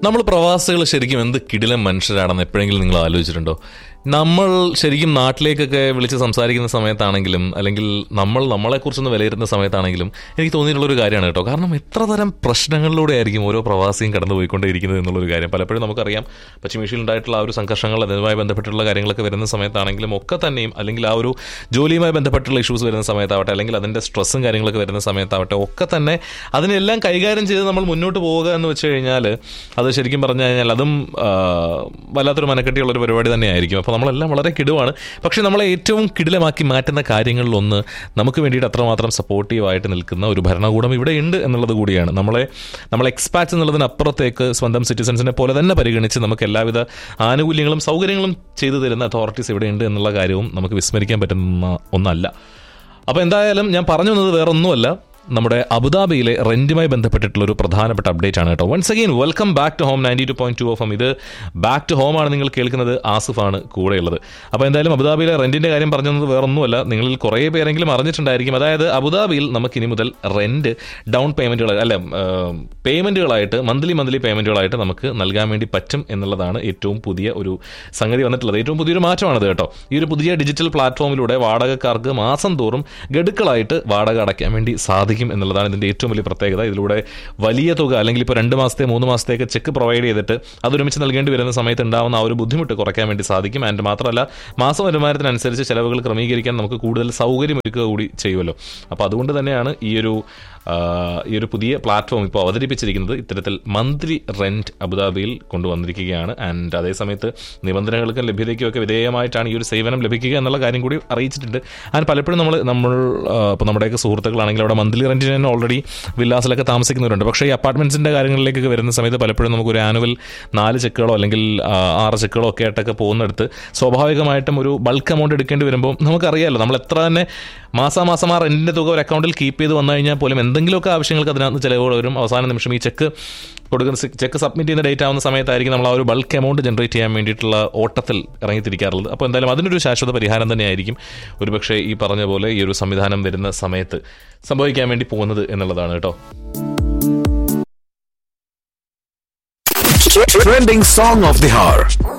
നമ്മൾ പ്രവാസികൾ ശരിക്കും എന്ത് കിടിലം മനുഷ്യരാണെന്ന് എപ്പോഴെങ്കിലും നിങ്ങൾ ആലോചിച്ചിട്ടുണ്ടോ നമ്മൾ ശരിക്കും നാട്ടിലേക്കൊക്കെ വിളിച്ച് സംസാരിക്കുന്ന സമയത്താണെങ്കിലും അല്ലെങ്കിൽ നമ്മൾ നമ്മളെക്കുറിച്ചൊന്ന് വിലയിരുത്തുന്ന സമയത്താണെങ്കിലും എനിക്ക് തോന്നിയിട്ടുള്ളൊരു കാര്യമാണ് കേട്ടോ കാരണം എത്ര തരം പ്രശ്നങ്ങളിലൂടെ ആയിരിക്കും ഓരോ പ്രവാസിയും കടന്നു പോയിക്കൊണ്ടേയിരിക്കുന്നത് എന്നുള്ളൊരു കാര്യം പലപ്പോഴും നമുക്കറിയാം പശ്ചിമേഷ്യയിലുണ്ടായിട്ടുള്ള ആ ഒരു സംഘർഷങ്ങൾ അതുമായി ബന്ധപ്പെട്ടുള്ള കാര്യങ്ങളൊക്കെ വരുന്ന സമയത്താണെങ്കിലും ഒക്കെ തന്നെയും അല്ലെങ്കിൽ ആ ഒരു ജോലിയുമായി ബന്ധപ്പെട്ടുള്ള ഇഷ്യൂസ് വരുന്ന സമയത്താവട്ടെ അല്ലെങ്കിൽ അതിൻ്റെ സ്ട്രെസ്സും കാര്യങ്ങളൊക്കെ വരുന്ന സമയത്താവട്ടെ ഒക്കെ തന്നെ അതിനെല്ലാം കൈകാര്യം ചെയ്ത് നമ്മൾ മുന്നോട്ട് പോവുക എന്ന് വെച്ച് കഴിഞ്ഞാൽ അത് ശരിക്കും പറഞ്ഞു കഴിഞ്ഞാൽ അതും ആ, വല്ലാത്തൊരു മനക്കെട്ടിയുള്ള ഒരു പരിപാടി തന്നെയായിരിക്കും അപ്പോൾ നമ്മളെല്ലാം വളരെ കിടുവാണ് പക്ഷേ നമ്മളെ ഏറ്റവും കിടിലമാക്കി മാറ്റുന്ന കാര്യങ്ങളിലൊന്ന് നമുക്ക് വേണ്ടിയിട്ട് അത്രമാത്രം സപ്പോർട്ടീവായിട്ട് നിൽക്കുന്ന ഒരു ഭരണകൂടം ഇവിടെ ഉണ്ട് എന്നുള്ളത് കൂടിയാണ് നമ്മളെ നമ്മൾ എക്സ്പാറ്റ്സ് എന്നുള്ളതിനപ്പുറത്തേക്ക് സ്വന്തം സിറ്റിസൺസിനെ പോലെ തന്നെ പരിഗണിച്ച് നമുക്ക് എല്ലാവിധ ആനുകൂല്യങ്ങളും സൗകര്യങ്ങളും ചെയ്തു തരുന്ന അതോറിറ്റീസ് ഇവിടെ ഉണ്ട് എന്നുള്ള കാര്യവും നമുക്ക് വിസ്മരിക്കാൻ പറ്റുന്ന ഒന്നല്ല അപ്പോൾ എന്തായാലും ഞാൻ പറഞ്ഞു വന്നത് വേറെ ഒന്നുമല്ല നമ്മുടെ അബുദാബിയിലെ റെന്റുമായി ബന്ധപ്പെട്ടിട്ടുള്ള ഒരു പ്രധാനപ്പെട്ട അപ്ഡേറ്റ് ആണ് കേട്ടോ once again welcome back to home ninety two point two of ഇത് ബാക്ക് ടു ഹോം ആണ് നിങ്ങൾ കേൾക്കുന്നത് ആസിഫാണ് കൂടെയുള്ളത് അപ്പോൾ എന്തായാലും അബുദാബിയിലെ റെന്റിന്റെ കാര്യം പറഞ്ഞു തന്നത് വേറെ ഒന്നുമല്ല നിങ്ങളിൽ കുറേ പേരെങ്കിലും അറിഞ്ഞിട്ടുണ്ടായിരിക്കും അതായത് അബുദാബിയിൽ നമുക്ക് ഇനി മുതൽ റെന്റ് ഡൗൺ പേയ്മെന്റുകൾ അല്ല പേയ്മെന്റുകളായിട്ട് മന്ത്ലി മന്ത്ലി പേയ്മെന്റുകളായിട്ട് നമുക്ക് നൽകാൻ വേണ്ടി പറ്റും എന്നുള്ളതാണ് ഏറ്റവും പുതിയ ഒരു സംഗതി വന്നിട്ടുള്ളത് ഏറ്റവും പുതിയൊരു മാറ്റമാണിത് കേട്ടോ ഈ ഒരു പുതിയ ഡിജിറ്റൽ പ്ലാറ്റ്ഫോമിലൂടെ വാടകക്കാർക്ക് മാസം തോറും ഗഡുക്കളായിട്ട് വാടക അടയ്ക്കാൻ വേണ്ടി സാധിക്കും എന്നുള്ളതാണ് ഇതിന്റെ ഏറ്റവും വലിയ പ്രത്യേകത ഇതിലൂടെ വലിയ തുക അല്ലെങ്കിൽ ഇപ്പോൾ രണ്ട് മാസത്തെ മൂന്ന് മാസത്തേക്ക് ചെക്ക് പ്രൊവൈഡ് ചെയ്തിട്ട് അതൊരുമിച്ച് നൽകേണ്ടി വരുന്ന സമയത്ത് ഉണ്ടാവുന്ന ആ ഒരു ബുദ്ധിമുട്ട് കുറയ്ക്കാൻ വേണ്ടി സാധിക്കും ആൻഡ് മാത്രമല്ല മാസ വരുമാനത്തിനനുസരിച്ച് ചെലവുകൾ ക്രമീകരിക്കാൻ നമുക്ക് കൂടുതൽ സൗകര്യം ഒരുക്കുക കൂടി ചെയ്യുമല്ലോ അപ്പോൾ അതുകൊണ്ട് തന്നെയാണ് ഈ ഒരു ആ, ഈ ഒരു പുതിയ പ്ലാറ്റ്ഫോം ഇപ്പോൾ അവതരിപ്പിച്ചിരിക്കുന്നത് ഇത്തരത്തിൽ മന്ത്ലി റെന്റ് അബുദാബിയിൽ കൊണ്ടുവന്നിരിക്കുകയാണ് ആൻഡ് അതേസമയത്ത് നിബന്ധനകൾക്കും ലഭ്യതയ്ക്കും ഒക്കെ വിധേയമായിട്ടാണ് ഈ ഒരു സേവനം ലഭിക്കുക എന്നുള്ള കാര്യം കൂടി അറിയിച്ചിട്ടുണ്ട് ആൻഡ് പലപ്പോഴും നമ്മൾ നമ്മൾ ഇപ്പോൾ നമ്മുടെയൊക്കെ സുഹൃത്തുക്കളാണെങ്കിൽ അവിടെ മന്ത്ലി റെന്റിന് തന്നെ ഓൾറെഡി വില്ലാസിലൊക്കെ താമസിക്കുന്നവരുണ്ട് പക്ഷേ ഈ അപ്പാർട്ട്മെന്റ്സിന്റെ കാര്യങ്ങളിലേക്കൊക്കെ വരുന്ന സമയത്ത് പലപ്പോഴും നമുക്ക് ഒരു ആനുവൽ നാല് ചെക്കുകളോ അല്ലെങ്കിൽ ആ, ആറ് ചെക്കുകളോ ഒക്കെ ആയിട്ടൊക്കെ പോകുന്നിടത്ത് സ്വാഭാവികമായിട്ടും ഒരു ബൾക്ക് എമൗണ്ട് എടുക്കേണ്ടി വരുമ്പോൾ നമുക്കറിയാമല്ലോ നമ്മൾ എത്ര തന്നെ മാസാമാസം ആ റെന്റിന്റെ തുക ഒരു അക്കൗണ്ടിൽ കീപ്പ് ചെയ്ത് വന്നു കഴിഞ്ഞാൽ പോലും എന്തെങ്കിലുമൊക്കെ ആവശ്യങ്ങൾക്ക് അതിനകത്ത് ചിലവുകൾ വരും അവസാന നിമിഷം ഈ ചെക്ക് കൊടുക്കുന്ന ചെക്ക് സബ്മിറ്റ് ചെയ്യുന്ന ഡേറ്റ് ആവുന്ന സമയത്തായിരിക്കും നമ്മൾ ആ ഒരു ബൾക്ക് എമൗണ്ട് ജനറേറ്റ് ചെയ്യാൻ വേണ്ടിയിട്ടുള്ള ഓട്ടത്തിൽ ഇറങ്ങിത്തിരിക്കാറുള്ളത് അപ്പോൾ എന്തായാലും അതിനൊരു ശാശ്വത പരിഹാരം തന്നെയായിരിക്കും ഒരുപക്ഷെ ഈ പറഞ്ഞ പോലെ ഈ ഒരു സംവിധാനം വരുന്ന സമയത്ത് സംഭവിക്കാൻ വേണ്ടി പോകുന്നത് എന്നുള്ളതാണ് കേട്ടോ Trending song of the hour.